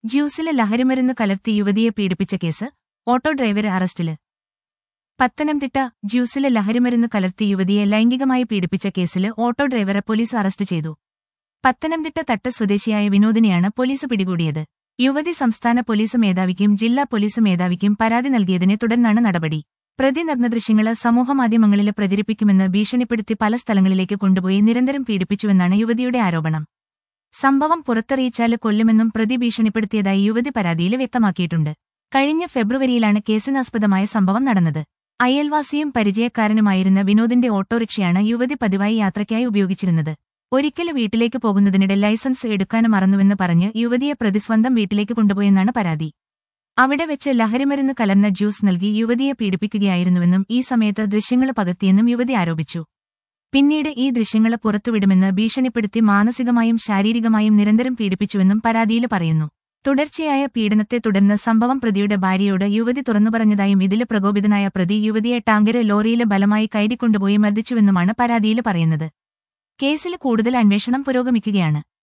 ജ്യൂസിലെ ലഹരിമരുന്ന് കലർത്തി യുവതിയെ പീഡിപ്പിച്ച കേസ് ഓട്ടോ ഡ്രൈവർ അറസ്റ്റില് പത്തനംതിട്ട ജ്യൂസിലെ ലഹരിമരുന്ന് കലർത്തി യുവതിയെ ലൈംഗികമായി പീഡിപ്പിച്ച കേസില് ഓട്ടോ ഡ്രൈവറെ പോലീസ് അറസ്റ്റ് ചെയ്തു പത്തനംതിട്ട തട്ട് സ്വദേശിയായ വിനോദിനെയാണ് പോലീസ് പിടികൂടിയത് യുവതി സംസ്ഥാന പോലീസ് മേധാവിക്കും ജില്ലാ പോലീസ് മേധാവിക്കും പരാതി നൽകിയതിനെ തുടർന്നാണ് നടപടി പ്രതി നഗ്നദൃശ്യങ്ങള് സമൂഹമാധ്യമങ്ങളിൽ പ്രചരിപ്പിക്കുമെന്ന് ഭീഷണിപ്പെടുത്തി പല സ്ഥലങ്ങളിലേക്ക് കൊണ്ടുപോയി നിരന്തരം പീഡിപ്പിച്ചുവെന്നാണ് യുവതിയുടെ ആരോപണം സംഭവം പുറത്തറിയിച്ചാല് കൊല്ലുമെന്നും പ്രതി ഭീഷണിപ്പെടുത്തിയതായി യുവതി പരാതിയിൽ വ്യക്തമാക്കിയിട്ടുണ്ട് കഴിഞ്ഞ ഫെബ്രുവരിയിലാണ് കേസിനാസ്പദമായ സംഭവം നടന്നത് അയൽവാസിയും പരിചയക്കാരനുമായിരുന്ന വിനോദിന്റെ ഓട്ടോറിക്ഷയാണ് യുവതി പതിവായി യാത്രയ്ക്കായി ഉപയോഗിച്ചിരുന്നത് ഒരിക്കൽ വീട്ടിലേക്ക് പോകുന്നതിനിടെ ലൈസൻസ് എടുക്കാനും മറന്നുവെന്ന് പറഞ്ഞ് യുവതിയെ പ്രതി സ്വന്തം വീട്ടിലേക്ക് കൊണ്ടുപോയെന്നാണ് പരാതി അവിടെ വെച്ച് ലഹരിമരുന്ന് കലർന്ന ജ്യൂസ് നൽകി യുവതിയെ പീഡിപ്പിക്കുകയായിരുന്നുവെന്നും ഈ സമയത്ത് ദൃശ്യങ്ങൾ പകർത്തിയെന്നും യുവതി ആരോപിച്ചു പിന്നീട് ഈ ദൃശ്യങ്ങൾ പുറത്തുവിടുമെന്ന് ഭീഷണിപ്പെടുത്തി മാനസികമായും ശാരീരികമായും നിരന്തരം പീഡിപ്പിച്ചുവെന്നും പരാതിയിൽ പറയുന്നു തുടർച്ചയായ പീഡനത്തെ തുടർന്ന് സംഭവം പ്രതിയുടെ ഭാര്യയോട് യുവതി തുറന്നുപറഞ്ഞതായും ഇതില് പ്രകോപിതനായ പ്രതി യുവതിയെ ടാങ്കര് ലോറിയില് ബലമായി കയറ്റിക്കൊണ്ടുപോയി മർദ്ദിച്ചുവെന്നുമാണ് പരാതിയിൽ പറയുന്നത് കേസിൽ കൂടുതൽ അന്വേഷണം പുരോഗമിക്കുകയാണ്